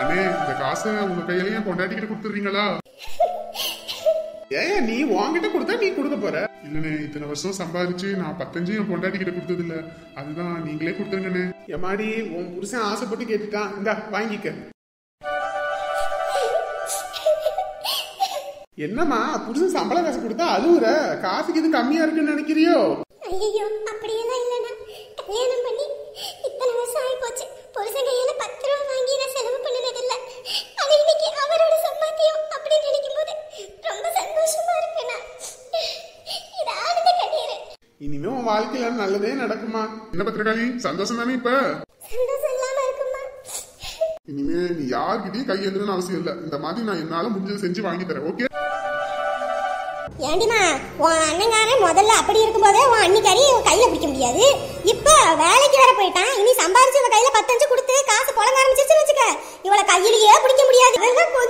அண்ணே இந்த காசை உங்க கையிலயே பொண்டாட்டிக்கிட்ட கொடுத்துறீங்களா ஏன் நீ உன்கிட்ட கொடுத்தா நீ கொடுக்க போற இல்லனே இத்தனை வருஷம் சம்பாதிச்சு நான் பத்தஞ்சு என் பொண்டாட்டி கிட்ட கொடுத்தது இல்ல அதுதான் நீங்களே கொடுத்துருங்கண்ணே எம்மாடி உன் புருஷன் ஆசைப்பட்டு கேட்டுட்டான் இந்தா வாங்கிக்க என்னம்மா புருஷன் சம்பள காசு கொடுத்தா அழுவுற காசுக்கு இது கம்மியா இருக்குன்னு நினைக்கிறியோ ஐயோ அப்படியெல்லாம் இல்லைண்ணா கல்யாணம் பண்ணி இத்தனை வருஷம் ஆகி போச்சு புருஷன் கையில பத்து ரூபா வாங்கி நான் செலவு பண்ணதில்ல ஆனா இன்னைக்கு அவரோட சம்பாத்தியம் அப்படின்னு நினைக்கும் போது ரொம்ப சந்தோஷமா இருக்குண்ணா இது ஆனந்த கண்ணீர் இனிமே உன் வாழ்க்கையில நல்லதே நடக்குமா என்ன பத்திரகாளி சந்தோஷம் தானே இப்ப சந்தோஷம் இல்லாம இருக்குமா இனிமே நீ யார்கிட்டயும் கையேந்துன்னு அவசியம் இல்ல இந்த மாதிரி நான் என்னால முடிஞ்சதை செஞ்சு வாங்கி தரேன் ஓகே ஏண்டிமா உன் அண்ணங்காரன் முதல்ல அப்படி இருக்கும்போதே உன் அன்னிக்காரி உன் கையில பிடிக்க முடியாது இப்ப வேலைக்கு வேற போயிட்டான் இனி சம்பாரிச்சு இவ கையில பத்தஞ்சு கொடுத்து காசு புழங்க ஆரம்பிச்சிருச்சு வச்சுக்க இவளை கையிலேயே பிடிக்க முடியாது இவங்க